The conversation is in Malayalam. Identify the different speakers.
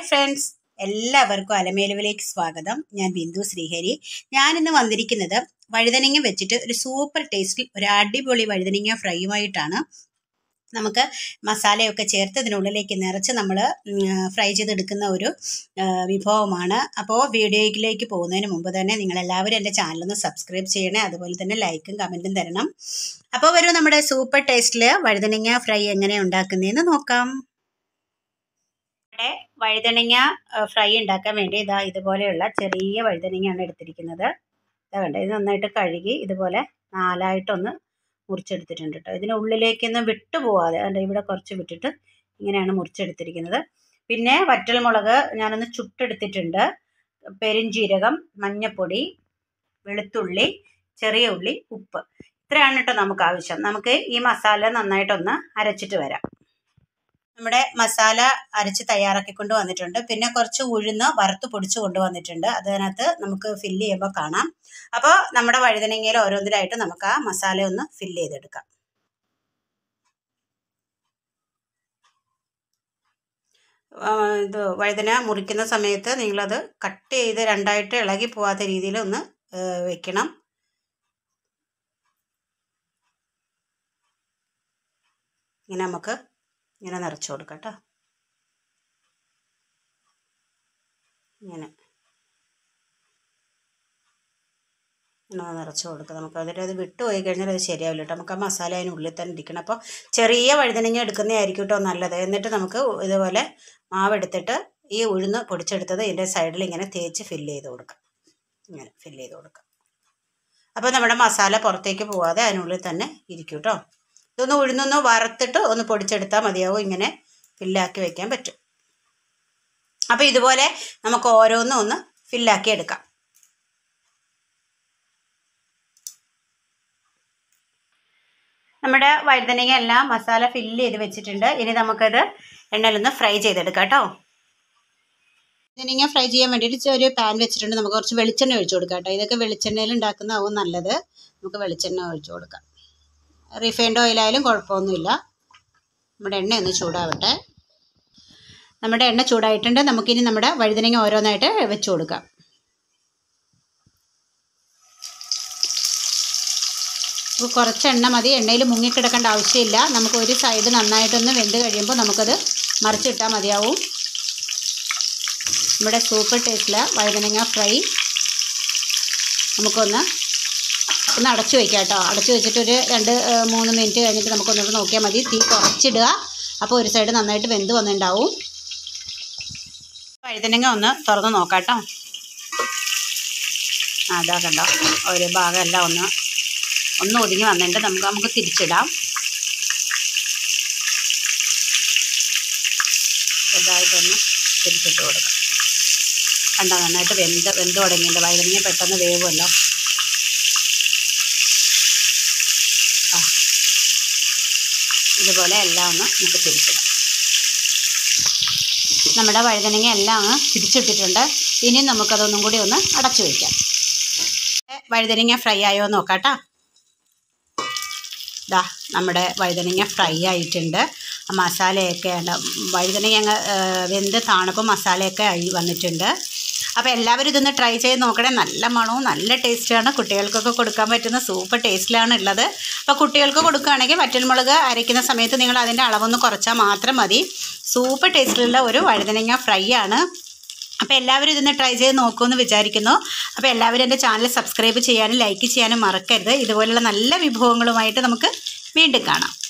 Speaker 1: ഫ്രണ്ട്സ് എല്ലാവർക്കും അലമേലുവിലേക്ക് സ്വാഗതം ഞാൻ ബിന്ദു ശ്രീഹരി ഞാനിന്ന് വന്നിരിക്കുന്നത് വഴുതനങ്ങ വെച്ചിട്ട് ഒരു സൂപ്പർ ടേസ്റ്റിൽ ഒരു അടിപൊളി വഴുതനങ്ങ ഫ്രൈയുമായിട്ടാണ് നമുക്ക് മസാലയൊക്കെ ചേർത്ത് ഇതിനുള്ളിലേക്ക് നിറച്ച് നമ്മൾ ഫ്രൈ ചെയ്തെടുക്കുന്ന ഒരു ആ, വിഭവമാണ് അപ്പോൾ വീഡിയോയിലേക്ക് പോകുന്നതിന് മുമ്പ് തന്നെ നിങ്ങളെല്ലാവരും എൻ്റെ ചാനലൊന്ന് സബ്സ്ക്രൈബ് ചെയ്യണേ അതുപോലെ തന്നെ ലൈക്കും കമൻറ്റും തരണം അപ്പോൾ വരൂ നമ്മുടെ സൂപ്പർ ടേസ്റ്റിൽ വഴുതനങ്ങ ഫ്രൈ എങ്ങനെ ഉണ്ടാക്കുന്നതെന്ന് നോക്കാം ഇവിടെ വഴുതനങ്ങ ആ, ഫ്രൈ ഉണ്ടാക്കാൻ വേണ്ടി ഇതാ ഇതുപോലെയുള്ള ചെറിയ വഴുതനങ്ങയാണ് എടുത്തിരിക്കുന്നത് ഇതാ കണ്ടോ ഇത് നന്നായിട്ട് കഴുകി ഇതുപോലെ നാലായിട്ടൊന്ന് മുറിച്ചെടുത്തിട്ടുണ്ട് കേട്ടോ ഇതിന് ഉള്ളിലേക്കൊന്നും വിട്ടു പോവാതെ കണ്ടോ ഇവിടെ കുറച്ച് വിട്ടിട്ട് ഇങ്ങനെയാണ് മുറിച്ചെടുത്തിരിക്കുന്നത് പിന്നെ വറ്റൽമുളക് ഞാനൊന്ന് ചുട്ടെടുത്തിട്ടുണ്ട് പെരിഞ്ജീരകം മഞ്ഞപ്പൊടി വെളുത്തുള്ളി ചെറിയ ഉള്ളി ഉപ്പ് ഇത്രയാണ് കേട്ടോ നമുക്ക് ആവശ്യം നമുക്ക് ഈ മസാല നന്നായിട്ടൊന്ന് അരച്ചിട്ട് വരാം നമ്മുടെ മസാല അരച്ച് തയ്യാറാക്കിക്കൊണ്ട് വന്നിട്ടുണ്ട് പിന്നെ കുറച്ച് ഉഴുന്ന് വറുത്ത് പൊടിച്ച് കൊണ്ടുവന്നിട്ടുണ്ട് അതിനകത്ത് നമുക്ക് ഫില്ല് ചെയ്യുമ്പോൾ കാണാം അപ്പോൾ നമ്മുടെ വഴുതനങ്ങയിൽ ഓരോന്നിലായിട്ട് നമുക്ക് ആ മസാല ഒന്ന് ഫില്ല് ചെയ്തെടുക്കാം ആ, ഇത് വഴുതന മുറിക്കുന്ന സമയത്ത് നിങ്ങളത് കട്ട് ചെയ്ത് രണ്ടായിട്ട് ഇളകി പോവാത്ത രീതിയിൽ ഒന്ന് ഏ, വെക്കണം ഇങ്ങനെ നമുക്ക് ഇങ്ങനെ നിറച്ച് കൊടുക്കാം കേട്ടോ ഇങ്ങനെ ഇങ്ങനെ നിറച്ച് കൊടുക്കുക നമുക്ക് അതിൻ്റെ അത് വിട്ടുപോയി കഴിഞ്ഞാൽ അത് ശരിയാവില്ല കേട്ടോ നമുക്ക് ആ മസാല അതിനുള്ളിൽ തന്നെ ഇരിക്കണം അപ്പോൾ ചെറിയ വഴുതനങ്ങ എടുക്കുന്നതായിരിക്കും കേട്ടോ നല്ലത് എന്നിട്ട് നമുക്ക് ഇതുപോലെ മാവെടുത്തിട്ട് ഈ ഉഴുന്ന് പൊടിച്ചെടുത്തത് ഇതിൻ്റെ സൈഡിൽ ഇങ്ങനെ തേച്ച് ഫില്ല് ചെയ്ത് കൊടുക്കാം ഇങ്ങനെ ഫില്ല് ചെയ്ത് കൊടുക്കാം അപ്പോൾ നമ്മുടെ മസാല പുറത്തേക്ക് പോവാതെ അതിനുള്ളിൽ തന്നെ ഇരിക്കും കേട്ടോ ഇതൊന്ന് ഉഴുന്നൊന്ന് വറുത്തിട്ട് ഒന്ന് പൊടിച്ചെടുത്താൽ മതിയാവും ഇങ്ങനെ ഫില്ലാക്കി വെക്കാൻ പറ്റും അപ്പോൾ ഇതുപോലെ നമുക്ക് ഓരോന്നും ഒന്ന് ഫില്ലാക്കി എടുക്കാം നമ്മുടെ വഴുതനങ്ങ എല്ലാം മസാല ഫില്ല് ചെയ്ത് വെച്ചിട്ടുണ്ട് ഇനി നമുക്കത് എണ്ണയിലൊന്ന് ഫ്രൈ ചെയ്തെടുക്കാം കേട്ടോ വഴുതനങ്ങ ഫ്രൈ ചെയ്യാൻ വേണ്ടിയിട്ട് ഒരു പാൻ വെച്ചിട്ടുണ്ട് നമുക്ക് കുറച്ച് വെളിച്ചെണ്ണ ഒഴിച്ചു കൊടുക്കാം കേട്ടോ ഇതൊക്കെ വെളിച്ചെണ്ണയിൽ ഉണ്ടാക്കുന്നതാവും നല്ലത് നമുക്ക് വെളിച്ചെണ്ണ ഒഴിച്ചു കൊടുക്കാം റിഫൈൻഡ് ഓയിലായാലും കുഴപ്പമൊന്നുമില്ല നമ്മുടെ എണ്ണ ഒന്ന് ചൂടാവട്ടെ നമ്മുടെ എണ്ണ ചൂടായിട്ടുണ്ട് നമുക്കിനി നമ്മുടെ വഴുതനങ്ങ ഓരോന്നായിട്ട് വെച്ച് കൊടുക്കാം അപ്പോൾ കുറച്ച് എണ്ണ മതി എണ്ണയിൽ മുങ്ങിക്കിടക്കേണ്ട ആവശ്യമില്ല നമുക്ക് ഒരു സൈഡ് നന്നായിട്ടൊന്ന് വെന്ത് കഴിയുമ്പോൾ നമുക്കത് മറിച്ചിട്ടാൽ മതിയാവും നമ്മുടെ സൂപ്പർ ടേസ്റ്റിലെ വഴുതനങ്ങ ഫ്രൈ നമുക്കൊന്ന് ഒന്ന് അടച്ചു വയ്ക്കാം കേട്ടോ അടച്ചു വെച്ചിട്ട് ഒരു രണ്ട് ഏഹ്, മൂന്ന് മിനിറ്റ് കഴിഞ്ഞിട്ട് നമുക്കൊന്നുകൂടെ നോക്കിയാൽ മതി തീ കുറച്ചിടുക അപ്പോൾ ഒരു സൈഡ് നന്നായിട്ട് വെന്ത് വന്നിട്ടുണ്ടാവും വഴുതനങ്ങ ഒന്ന് തുറന്ന് നോക്കാം കേട്ടോ ആ, അതാ കണ്ടോ ഒരു ഭാഗമെല്ലാം ഒന്ന് ഒന്ന് ഒതുങ്ങി വന്നിട്ട് നമുക്ക് നമുക്ക് തിരിച്ചിടാം ചെറുതായിട്ടൊന്ന് തിരിച്ചിട്ട് കൊടുക്കാം കണ്ടോ നന്നായിട്ട് വെന്ത് വെന്ത് തുടങ്ങിയിട്ട് വഴുതനങ്ങ പെട്ടെന്ന് വേവുമല്ലോ ആ ഇതുപോലെ എല്ലാം ഒന്ന് നമുക്ക് തിരിച്ചിടാം നമ്മുടെ വഴുതനങ്ങ എല്ലാം അങ്ങ് തിരിച്ചിട്ടിട്ടുണ്ട് ഇനി നമുക്കതൊന്നും കൂടി ഒന്ന് അടച്ചു വയ്ക്കാം വഴുതനങ്ങ ഫ്രൈ ആയോ എന്ന് നോക്കാം കേട്ടോ ദാ നമ്മുടെ വഴുതനങ്ങ ഫ്രൈ ആയിട്ടുണ്ട് ആ മസാലയൊക്കെ ഉണ്ട് വഴുതനങ്ങ അങ്ങ് ഏഹ്, വെന്ത് താണപ്പോൾ മസാലയൊക്കെ ആയി വന്നിട്ടുണ്ട് അപ്പോൾ എല്ലാവരും ഇതൊന്ന് ട്രൈ ചെയ്ത് നോക്കണേ നല്ല മണവും നല്ല ടേസ്റ്റാണ് കുട്ടികൾക്കൊക്കെ കൊടുക്കാൻ പറ്റുന്ന സൂപ്പർ ടേസ്റ്റിലാണ് ഉള്ളത് അപ്പോൾ കുട്ടികൾക്ക് കൊടുക്കുകയാണെങ്കിൽ വറ്റൽമുളക് അരയ്ക്കുന്ന സമയത്ത് നിങ്ങൾ അതിൻ്റെ അളവൊന്ന് കുറച്ചാൽ മാത്രം മതി സൂപ്പർ ടേസ്റ്റിലുള്ള ഒരു വഴുതനങ്ങ ഫ്രൈ ആണ് അപ്പോൾ എല്ലാവരും ഇതൊന്ന് ട്രൈ ചെയ്ത് നോക്കുമെന്ന് വിചാരിക്കുന്നു അപ്പോൾ എല്ലാവരും എൻ്റെ ചാനൽ സബ്സ്ക്രൈബ് ചെയ്യാനും ലൈക്ക് ചെയ്യാനും മറക്കരുത് ഇതുപോലുള്ള നല്ല വിഭവങ്ങളുമായിട്ട് നമുക്ക് വീണ്ടും കാണാം